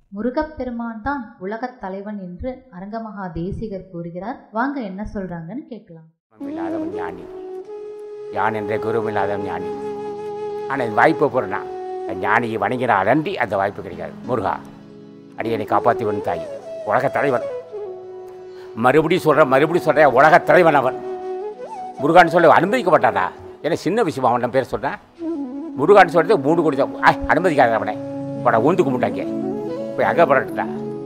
முருகப்பெருமான் தான் உலகத் தலைவன் என்று அரங்கமகா தேசிகர் கூறுகிறார் வாங்க என்ன சொல்றாங்கன்னு கேட்கலாம் இல்லாதவன் ஞானி யான் என்ற குருவும் இல்லாதவன் ஞானி ஆனால் இது வாய்ப்பு போகிறேன்னா ஞானியை வணங்கினால் அன்றி அந்த வாய்ப்பு கிடைக்காது முருகா அடியனை காப்பாற்றிவன் தாய் உலகத் தலைவன் மறுபடியும் சொல்கிறேன் மறுபடியும் சொல்கிறேன் உலகத் தலைவன் அவன் முருகான்னு சொல்ல அனுமதிக்க மாட்டானா ஏன்னா சின்ன விஷயம் அவன் பேர் சொன்னேன் முருகான்னு சொல்கிறது மூணு கோடி தான் ஆ அனுமதிக்காத அவனை போட ஊந்து கும்பிட்டாங்க போய் அங்கே பரட்டுட்டா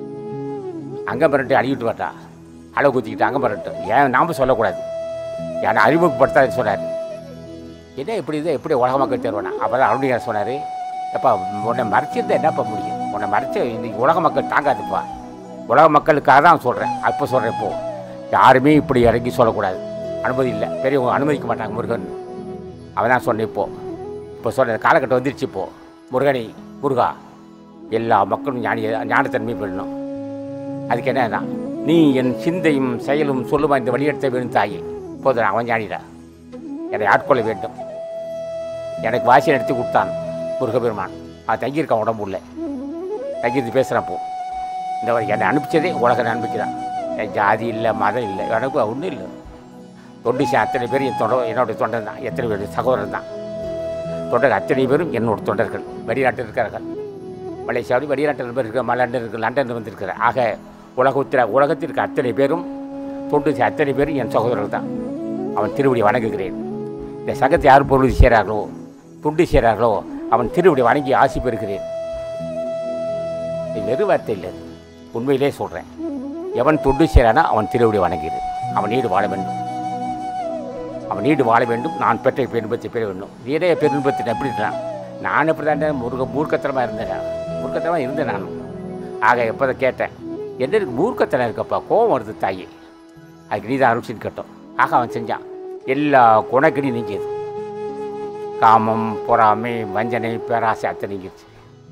அங்கே பரட்டு அடிக்கிட்டு வரட்டா அளவு குத்திக்கிட்டு அங்கே பரட்டு ஏன் நாம சொல்லக்கூடாது ஏன்னா அறிமுகப்படுத்தாது சொன்னார் என்ன இப்படி இது எப்படி உலக மக்கள் தேர்வானா அப்போ தான் அருணியார் சொன்னார் எப்பா உன்னை மறைச்சிருந்தா என்னப்பா முடியும் உன்னை மறைச்ச இன்னைக்கு உலக மக்கள் தாங்காதுப்பா உலக மக்களுக்காக தான் சொல்கிறேன் அப்போ சொல்கிறேன் இப்போ யாருமே இப்படி இறங்கி சொல்லக்கூடாது அனுமதி இல்லை பெரியவங்க அனுமதிக்க மாட்டாங்க முருகன் அவன் தான் சொன்னேன் இப்போ இப்போ சொல்கிற காலகட்டம் வந்துருச்சு இப்போ முருகனை முருகா எல்லா மக்களும் ஞானி ஞானத்தன்மை பெறணும் அதுக்கு என்னன்னா நீ என் சிந்தையும் செயலும் சொல்லுமா இந்த வழியெடுத்த வேணும் தாயே போதும் அவன் ஞானிடா என்னை ஆட்கொள்ள வேண்டும் எனக்கு வாசி நடத்தி கொடுத்தான் முருகபெருமான் அது தங்கியிருக்கான் உடம்பு உள்ள தங்கியிருந்து பேசுகிறான் போ இந்த வரை என்னை அனுப்பிச்சதே உலக நம்பிக்கைதான் என் ஜாதி இல்லை மதம் இல்லை எனக்கு ஒன்றும் இல்லை தொண்டு சே அத்தனை பேர் என் தொண்டை என்னுடைய தொண்டர் தான் எத்தனை பேர் சகோதரன் தான் தொண்டர் அத்தனை பேரும் என்னோட தொண்டர்கள் வெளிநாட்டில் இருக்கிறார்கள் மலேசியாவில் வெளிநாட்டில் பேர் இருக்கிற லண்டன் இருக்கு லண்டன் வந்திருக்கிற ஆக உலகத்தில் உலகத்திற்கு அத்தனை பேரும் தொண்டு செய் அத்தனை பேரும் என் சகோதரர்கள் தான் அவன் திருவடி வணங்குகிறேன் இந்த சங்கத்தை யார் பொருள் செய்கிறார்களோ துண்டு செய்கிறார்களோ அவன் திருவடி வணங்கி ஆசி பெறுகிறேன் இது வெறு வார்த்தை இல்லை இது. உண்மையிலே சொல்கிறேன் எவன் தொண்டு செய்கிறானோ அவன் திருவடி வணங்குகிறேன் அவன் நீடு வாழ வேண்டும் அவன் நீடு வாழ வேண்டும் நான் பெற்ற பெருன்பத்தை பெற வேண்டும் நீரே பெருன்பத்தை எப்படி இருக்கிறான் நான் எப்படி தான் முருக மூர்க்கத்தனமாக இருந்தேன் மூர்க்கத்தனமாக இருந்தேன் நான் ஆக எப்போ தான் கேட்டேன் என்ன இருக்கு மூர்க்கத்தனம் இருக்கப்பா கோவம் வருது தாயி அதுக்கு நீ தான் அருட்சின்னு கேட்டோம் ஆக அவன் செஞ்சான் எல்லா குணக்கடியும் நீங்கியது காமம் பொறாமை வஞ்சனை பேராசை அத்தை நீங்கிருச்சு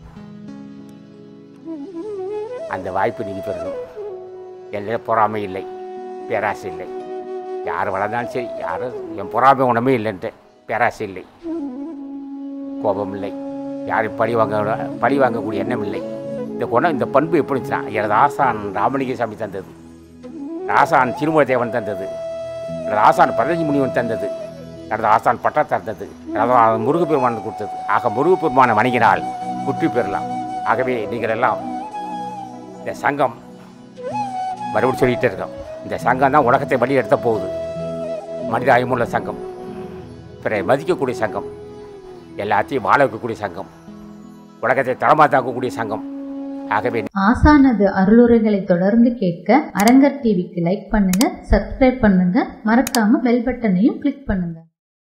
அந்த வாய்ப்பு நீங்கள் பெறணும் என்னிடம் பொறாமை இல்லை பேராசை இல்லை யார் வளர்ந்தாலும் சரி யாரும் என் பொறாமை உணமே இல்லைன்ட்டு பேராசை இல்லை கோபம் இல்லை யாரும் பழி வாங்க பழி வாங்கக்கூடிய எண்ணம் இல்லை இந்த குணம் இந்த பண்பு எப்படி இருந்துச்சுன்னா எனது ஆசான் ராமலிங்க சாமி தந்தது ஆசான் திருமலதேவன் தந்தது எனது ஆசான் பதவி முனிவன் தந்தது எனது ஆசான் பட்டா தந்தது எனது ஆ- முருகப்பெருமான் கொடுத்தது ஆக முருகப்பெருமானை வணங்கினால் முற்றி பெறலாம் ஆகவே நீங்கள் எல்லாம் இந்த சங்கம் மறுபடியும் சொல்லிகிட்டே இருக்கோம் இந்த சங்கம் தான் உலகத்தை வழி எடுத்த போகுது மனித அயமுள்ள சங்கம் பிற மதிக்கக்கூடிய சங்கம் எல்லாத்தையும் வாழ வைக்கக்கூடிய சங்கம் உலகத்தை தரமாத்தாக்கக்கூடிய சங்கம் ஆகவே ஆசானது அருளுரைகளை தொடர்ந்து கேட்க அரங்கர் டிவிக்கு லைக் பண்ணுங்க சப்ஸ்கிரைப் பண்ணுங்க மறக்காம பெல் பட்டனையும் கிளிக் பண்ணுங்க